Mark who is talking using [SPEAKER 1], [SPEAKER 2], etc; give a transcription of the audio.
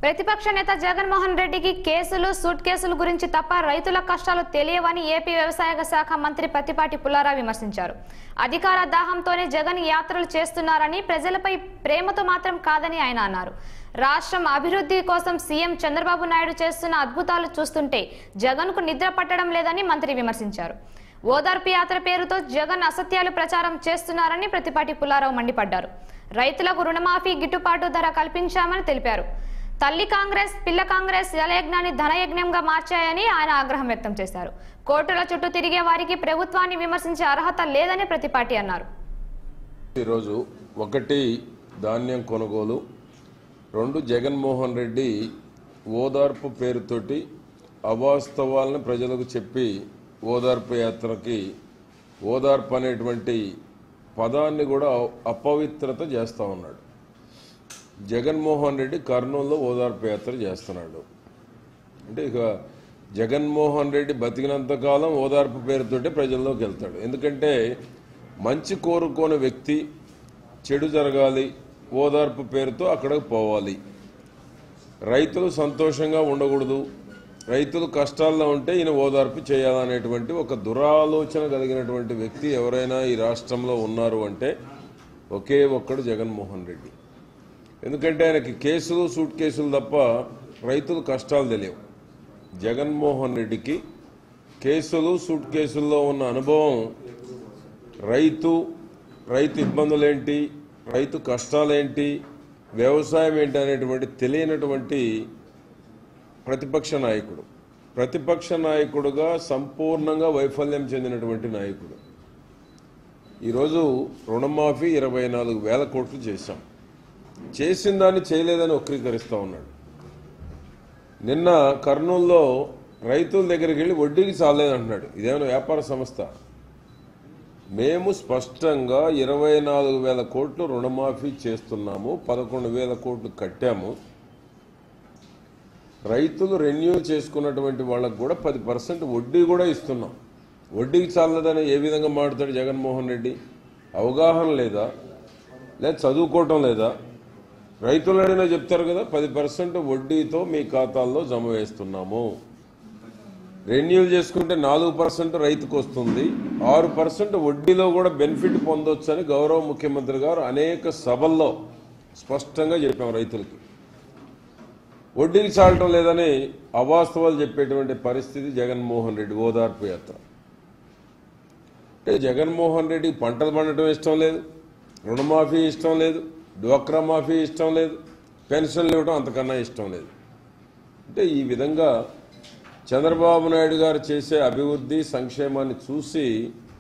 [SPEAKER 1] ప్రతిపక్ష నేత జగన్మోహన్ రెడ్డికి కేసులు సూట్ కేసుల గురించి తప్ప రైతుల కష్టాలు తెలియవని ఏపీ వ్యవసాయ శాఖ మంత్రి పత్తిపాటి పుల్లారావు విమర్శించారు అధికార దాహంతోనే జగన్ యాత్రలు చేస్తున్నారని ప్రజలపై ప్రేమతో మాత్రం కాదని ఆయన అన్నారు రాష్ట్రం అభివృద్ధి కోసం సీఎం చంద్రబాబు నాయుడు చేస్తున్న అద్భుతాలు చూస్తుంటే జగన్కు నిద్ర పట్టడం లేదని మంత్రి విమర్శించారు ఓదార్పు యాత్ర పేరుతో జగన్ అసత్యాలు ప్రచారం చేస్తున్నారని ప్రతిపాటి పుల్లారావు మండిపడ్డారు రైతులకు రుణమాఫీ గిట్టుబాటు ధర కల్పించామని తెలిపారు తల్లి కాంగ్రెస్ పిల్ల కాంగ్రెస్ జలయజ్ఞాన్ని ధనయజ్ఞంగా మార్చాయని ఆయన ఆగ్రహం వ్యక్తం చేశారు కోర్టుల చుట్టూ తిరిగే వారికి ప్రభుత్వాన్ని విమర్శించే అర్హత లేదని ప్రతిపాటి అన్నారు
[SPEAKER 2] ఈరోజు ఒకటి ధాన్యం కొనుగోలు రెండు జగన్మోహన్ రెడ్డి ఓదార్పు పేరుతోటి అవాస్తవాలను ప్రజలకు చెప్పి ఓదార్పు యాత్రకి ఓదార్పు అనేటువంటి పదాన్ని కూడా అపవిత్రత చేస్తా ఉన్నాడు జగన్మోహన్ రెడ్డి కర్నూలులో ఓదార్పు యాత్ర చేస్తున్నాడు అంటే ఇక జగన్మోహన్ రెడ్డి బతికినంత కాలం ఓదార్పు పేరుతోటి ప్రజల్లోకి వెళ్తాడు ఎందుకంటే మంచి కోరుకోని వ్యక్తి చెడు జరగాలి ఓదార్పు పేరుతో అక్కడికి పోవాలి రైతులు సంతోషంగా ఉండకూడదు రైతులు కష్టాల్లో ఉంటే ఈయన ఓదార్పు చేయాలనేటువంటి ఒక దురాలోచన కలిగినటువంటి వ్యక్తి ఎవరైనా ఈ రాష్ట్రంలో ఉన్నారు అంటే ఒకే ఒక్కడు జగన్మోహన్ రెడ్డి ఎందుకంటే ఆయనకి కేసులు సూట్ కేసులు తప్ప రైతులు కష్టాలు తెలియవు జగన్మోహన్ రెడ్డికి కేసులు సూట్ కేసుల్లో ఉన్న అనుభవం రైతు రైతు ఇబ్బందులేంటి రైతు కష్టాలేంటి వ్యవసాయం ఏంటి అనేటువంటి తెలియనటువంటి ప్రతిపక్ష నాయకుడు ప్రతిపక్ష నాయకుడుగా సంపూర్ణంగా వైఫల్యం చెందినటువంటి నాయకుడు ఈరోజు రుణమాఫీ ఇరవై నాలుగు వేల కోట్లు చేశాం చేసిన దాన్ని చేయలేదని వక్రీకరిస్తూ ఉన్నాడు నిన్న కర్నూలులో రైతుల దగ్గరికి వెళ్ళి వడ్డీకి చాలేదంటున్నాడు ఇదేమైనా వ్యాపార సంస్థ మేము స్పష్టంగా ఇరవై నాలుగు వేల కోట్లు రుణమాఫీ చేస్తున్నాము పదకొండు వేల కోట్లు కట్టాము రైతులు రెన్యూ చేసుకున్నటువంటి వాళ్ళకు కూడా పది పర్సెంట్ వడ్డీ కూడా ఇస్తున్నాం వడ్డీకి చాలదని ఏ విధంగా మాట్లాడతాడు జగన్మోహన్ రెడ్డి అవగాహన లేదా లేదా చదువుకోవటం లేదా రైతులు అడిగినా చెప్తారు కదా పది పర్సెంట్ వడ్డీతో మీ ఖాతాల్లో జమ వేస్తున్నాము రెన్యూల్ చేసుకుంటే నాలుగు పర్సెంట్ రైతుకు వస్తుంది ఆరు పర్సెంట్ వడ్డీలో కూడా బెనిఫిట్ పొందొచ్చని గౌరవ ముఖ్యమంత్రి గారు అనేక సభల్లో స్పష్టంగా చెప్పాం రైతులకి వడ్డీకి చాలటం లేదని అవాస్తవాలు చెప్పేటువంటి పరిస్థితి జగన్మోహన్ రెడ్డి ఓదార్పు యాత్ర అంటే జగన్మోహన్ రెడ్డికి పంటలు పండటం ఇష్టం లేదు రుణమాఫీ ఇష్టం లేదు డ్వాక్రా మాఫీ ఇష్టం లేదు పెన్షన్లు ఇవ్వడం అంతకన్నా ఇష్టం లేదు అంటే ఈ విధంగా చంద్రబాబు నాయుడు గారు చేసే అభివృద్ధి సంక్షేమాన్ని చూసి